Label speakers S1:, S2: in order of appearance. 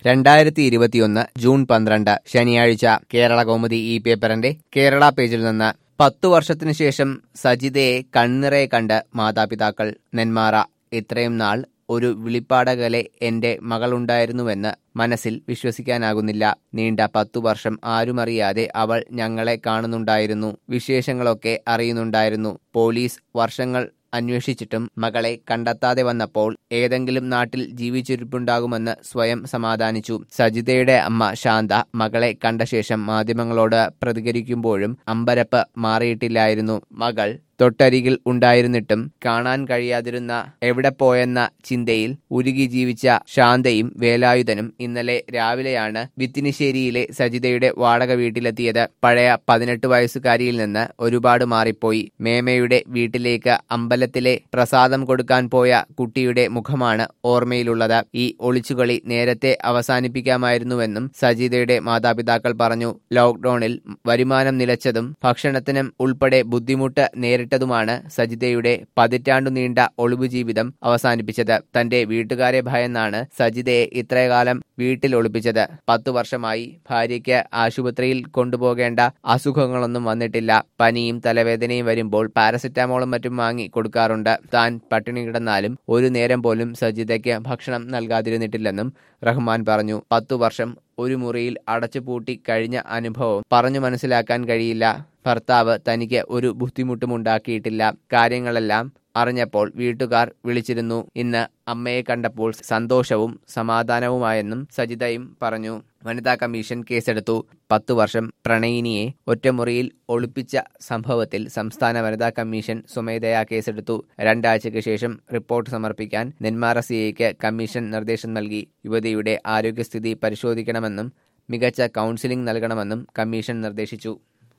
S1: രണ്ടായിരത്തി ഇരുപത്തിയൊന്ന് ജൂൺ പന്ത്രണ്ട് ശനിയാഴ്ച കേരള കൗമുദി ഈ പേപ്പറിന്റെ കേരള പേജിൽ നിന്ന് പത്തു വർഷത്തിനു ശേഷം സജിതയെ കണ്ണിറയെ കണ്ട് മാതാപിതാക്കൾ നെന്മാറ ഇത്രയും നാൾ ഒരു വിളിപ്പാടകലെ എന്റെ മകളുണ്ടായിരുന്നുവെന്ന് മനസ്സിൽ വിശ്വസിക്കാനാകുന്നില്ല നീണ്ട പത്തു വർഷം ആരുമറിയാതെ അവൾ ഞങ്ങളെ കാണുന്നുണ്ടായിരുന്നു വിശേഷങ്ങളൊക്കെ അറിയുന്നുണ്ടായിരുന്നു പോലീസ് വർഷങ്ങൾ അന്വേഷിച്ചിട്ടും മകളെ കണ്ടെത്താതെ വന്നപ്പോൾ ഏതെങ്കിലും നാട്ടിൽ ജീവിച്ചിരിപ്പുണ്ടാകുമെന്ന് സ്വയം സമാധാനിച്ചു സജിതയുടെ അമ്മ ശാന്ത മകളെ കണ്ട ശേഷം മാധ്യമങ്ങളോട് പ്രതികരിക്കുമ്പോഴും അമ്പരപ്പ് മാറിയിട്ടില്ലായിരുന്നു മകൾ തൊട്ടരികിൽ ഉണ്ടായിരുന്നിട്ടും കാണാൻ കഴിയാതിരുന്ന എവിടെ പോയെന്ന ചിന്തയിൽ ഉരുകി ജീവിച്ച ശാന്തയും വേലായുധനും ഇന്നലെ രാവിലെയാണ് വിത്തിനിശ്ശേരിയിലെ സജിതയുടെ വാടക വീട്ടിലെത്തിയത് പഴയ പതിനെട്ട് വയസ്സുകാരിയിൽ നിന്ന് ഒരുപാട് മാറിപ്പോയി മേമയുടെ വീട്ടിലേക്ക് അമ്പലത്തിലെ പ്രസാദം കൊടുക്കാൻ പോയ കുട്ടിയുടെ മുഖമാണ് ഓർമ്മയിലുള്ളത് ഈ ഒളിച്ചുകളി നേരത്തെ അവസാനിപ്പിക്കാമായിരുന്നുവെന്നും സജിതയുടെ മാതാപിതാക്കൾ പറഞ്ഞു ലോക്ഡൌണിൽ വരുമാനം നിലച്ചതും ഭക്ഷണത്തിനും ഉൾപ്പെടെ ബുദ്ധിമുട്ട് നേരിട്ടതുമാണ് സജിതയുടെ പതിറ്റാണ്ടു നീണ്ട ഒളിവു ജീവിതം അവസാനിപ്പിച്ചത് തന്റെ വീട്ടുകാരെ ഭയന്നാണ് സജിതയെ ഇത്രകാലം വീട്ടിൽ ഒളിപ്പിച്ചത് പത്തു വർഷമായി ഭാര്യയ്ക്ക് ആശുപത്രിയിൽ കൊണ്ടുപോകേണ്ട അസുഖങ്ങളൊന്നും വന്നിട്ടില്ല പനിയും തലവേദനയും വരുമ്പോൾ പാരസെറ്റാമോളും മറ്റും വാങ്ങി കൊടുക്കാറുണ്ട് താൻ പട്ടിണി കിടന്നാലും ഒരു നേരം പോലും സജിതയ്ക്ക് ഭക്ഷണം നൽകാതിരുന്നിട്ടില്ലെന്നും റഹ്മാൻ പറഞ്ഞു പത്തു വർഷം ഒരു മുറിയിൽ അടച്ചുപൂട്ടി കഴിഞ്ഞ അനുഭവം പറഞ്ഞു മനസ്സിലാക്കാൻ കഴിയില്ല ഭർത്താവ് തനിക്ക് ഒരു ബുദ്ധിമുട്ടും ഉണ്ടാക്കിയിട്ടില്ല കാര്യങ്ങളെല്ലാം അറിഞ്ഞപ്പോൾ വീട്ടുകാർ വിളിച്ചിരുന്നു ഇന്ന് അമ്മയെ കണ്ടപ്പോൾ സന്തോഷവും സമാധാനവുമായെന്നും സജിതയും പറഞ്ഞു വനിതാ കമ്മീഷൻ കേസെടുത്തു പത്തു വർഷം പ്രണയിനിയെ ഒറ്റമുറിയിൽ ഒളിപ്പിച്ച സംഭവത്തിൽ സംസ്ഥാന വനിതാ കമ്മീഷൻ സ്വമേധയാ കേസെടുത്തു രണ്ടാഴ്ചയ്ക്ക് ശേഷം റിപ്പോർട്ട് സമർപ്പിക്കാൻ നെന്മാറ സിഐക്ക് കമ്മീഷൻ നിർദ്ദേശം നൽകി യുവതിയുടെ ആരോഗ്യസ്ഥിതി പരിശോധിക്കണമെന്നും മികച്ച കൗൺസിലിംഗ് നൽകണമെന്നും കമ്മീഷൻ നിർദ്ദേശിച്ചു